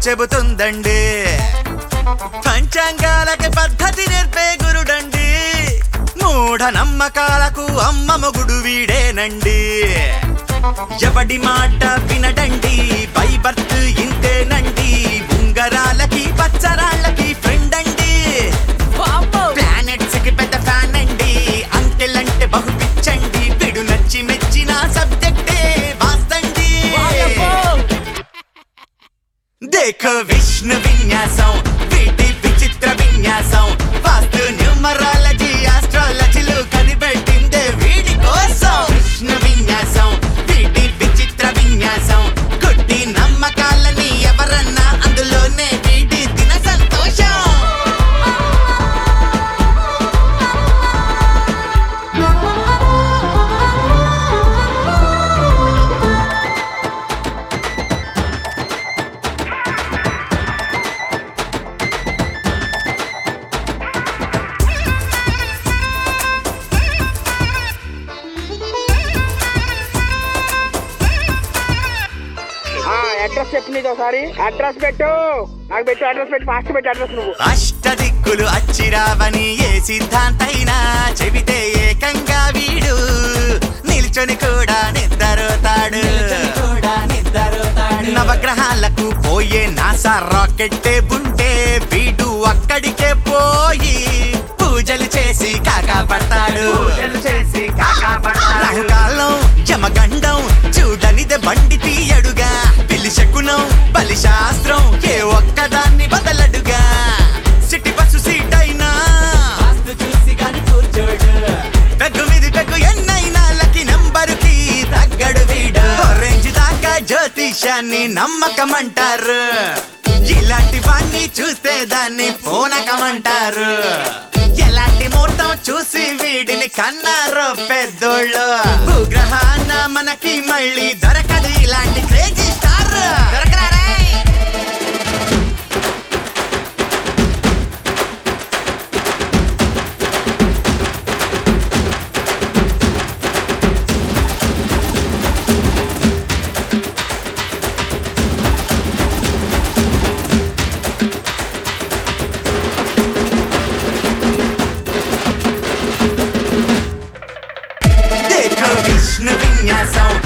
చెబుతుందండి పంచాంగాలకి పద్ధతి నేర్పే గురుడండి మూఢ నమ్మకాలకు అమ్మ మొగుడు వీడేనండి ఎవడి మాట వినడండి బై బర్త్ ఇంతేనండి ఉంగరాలకి పచ్చరాళ్ళకి ఫ్రెండ్ అండి ప్లానెట్స్ కి పెద్ద ఫ్యాన్ అండి అంకెల్ అంటే బహు పిచ్చండి పిడు నచ్చి మెచ్చిన సబ్జెక్టే వాస్తండి దేఖో విష్ణు విన్యాసం వీటి విచిత్ర విన్యాసం వాస్తు న్యూమరాలజీ ఆస్ట్రాలజీలు కనిపెట్టిందే వీడి కోసం విష్ణు విన్యాసం వీటి విచిత్ర విన్యాసం గుడ్డి నమ్మకాలని ఎవరన్నా అందులోనే వీడి దిన సంతోషం అడ్రస్ చెప్పు నీది ఒకసారి అడ్రస్ పెట్టు నాకు పెట్టు అడ్రస్ పెట్టు ఫాస్ట్ పెట్టు అడ్రస్ నువ్వు అష్టదిక్కులు అచ్చిరావని ఏ సిద్ధాంతైనా చెబితే ఏకంగా వీడు నిల్చొని కూడా నిద్రతాడు నవగ్రహాలకు పోయే నాసా రాకెట్టే ఉంటే వీడు అక్కడికే పోయి పూజలు చేసి కాకా పడతాడు రాహుకాలం యమగండం చూడనిదే బండి తీయడుగా పిలి శకునం బలి శాస్త్రం ఏ ఒక్కదాన్ని బదలడుగా సిటీ బస్సు సీట్ అయినా చూసి గాని కూర్చోడు పెగ్గు మీది పెగ్గు ఎన్నైనా లకి నంబరుకి తగ్గడు వీడు రేంజ్ దాకా జ్యోతిషాన్ని నమ్మకమంటారు ఇలాంటి వాణ్ణి చూస్తే దాన్ని పూనకమంటారు ఎలాంటి ముహూర్తం చూసి వీడిని కన్నారు పెద్దోళ్ళు భూగ్రహాన మనకి మళ్ళీ దొరకదు ఇలాంటి క్రేజీ స్టార్ దొరకరా రేయ్? देखो विष्णु विन्यासम